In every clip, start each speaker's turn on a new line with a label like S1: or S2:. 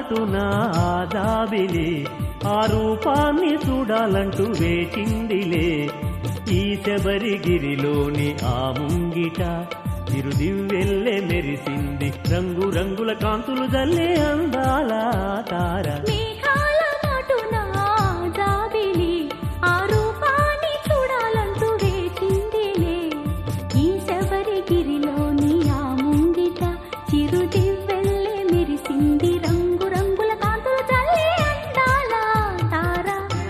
S1: మాటున దాబిలి ఆ రూపాన్ని చూడాలంటూ వేచిందిలే ఈ శబరిగిరిలోని ఆ ముంగిట తిరుదివ్వెల్లె మెరిసింది రంగు రంగుల కాంతులు జల్లే అందాల తార
S2: మేఘాల మాటున జాబిలి ఆ రూపాన్ని చూడాలంటూ వేచిందిలే ఈ శబరిగిరిలోని ఆ ముంగిట చిరుదివ్వెల్లె మెరిసింది రంగు రంగుల కాంతులు చల్లే అందాల తార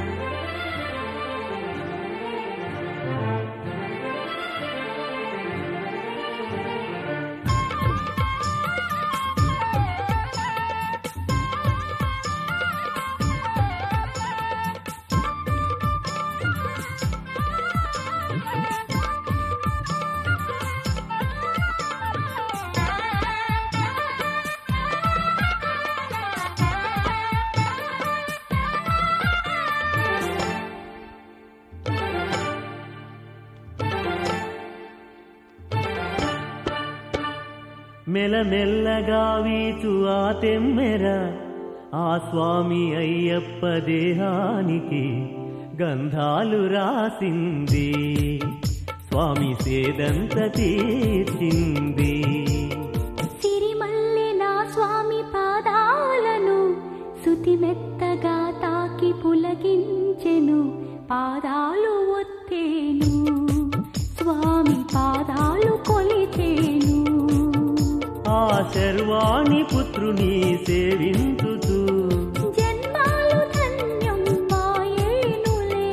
S1: మెలమెల్లగా వీచు ఆ తెమ్మెర ఆ స్వామి అయ్యప్ప దేహానికి గంధాలు రాసింది స్వామి సేదంత తీర్చింది
S2: సిరిమల్లె నా స్వామి పాదాలను సుతి మెత్తగా తాకి పులకించెను పాదాలు ఒత్తేను స్వామి పాదాలు కొలిచేను
S1: ఆ శర్వాణి పుత్రుని సేవించుతూ
S2: జన్మాలు ధన్యం మాయేనులే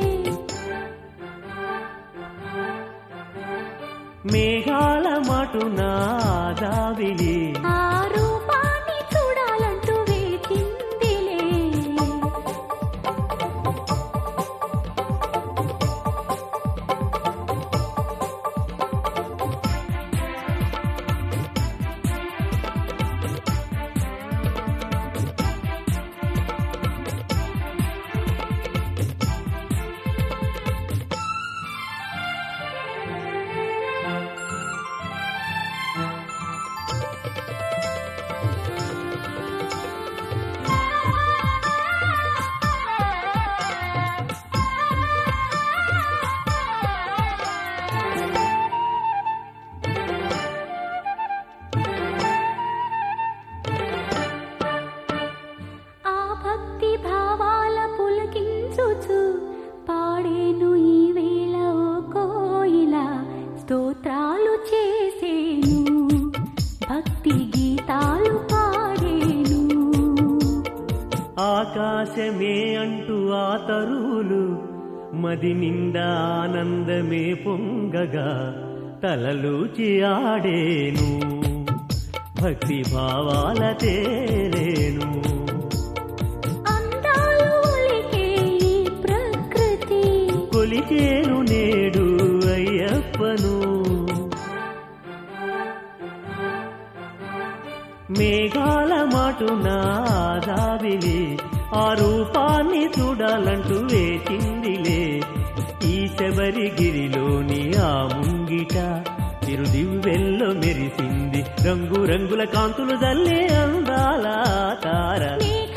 S1: మేఘాల మటున దావిలి
S2: ఆ రూపాన్ని చూడాలంటూ వేచిందిలే ఆ భక్తి భావాల పులకించుచు పాడేను ఈ వేళ ఓ కోయిల స్తోత్రాలు చేసేను భక్తి గీతాలు పాడేను
S1: ఆకాశమే అంటూ ఆ తరువులు మది నిండా ఆనందమే పొంగగా తలలూచి ఆడేను భక్తి భావాల తేలేను
S2: అందాలు ఒలికే ఈ ప్రకృతి
S1: కొలిచేను నేడు అయ్యప్పను మేఘాల మాటున దావిలి ఆ రూపాన్ని చూడాలంటూ వేచిందిలే ఈ శబరిగిరిలోని ఆ ముంగిట తిరుదివ్వెల్లో మెరిసింది రంగు రంగుల కాంతులు జల్లే అందాల తార
S2: మేఘ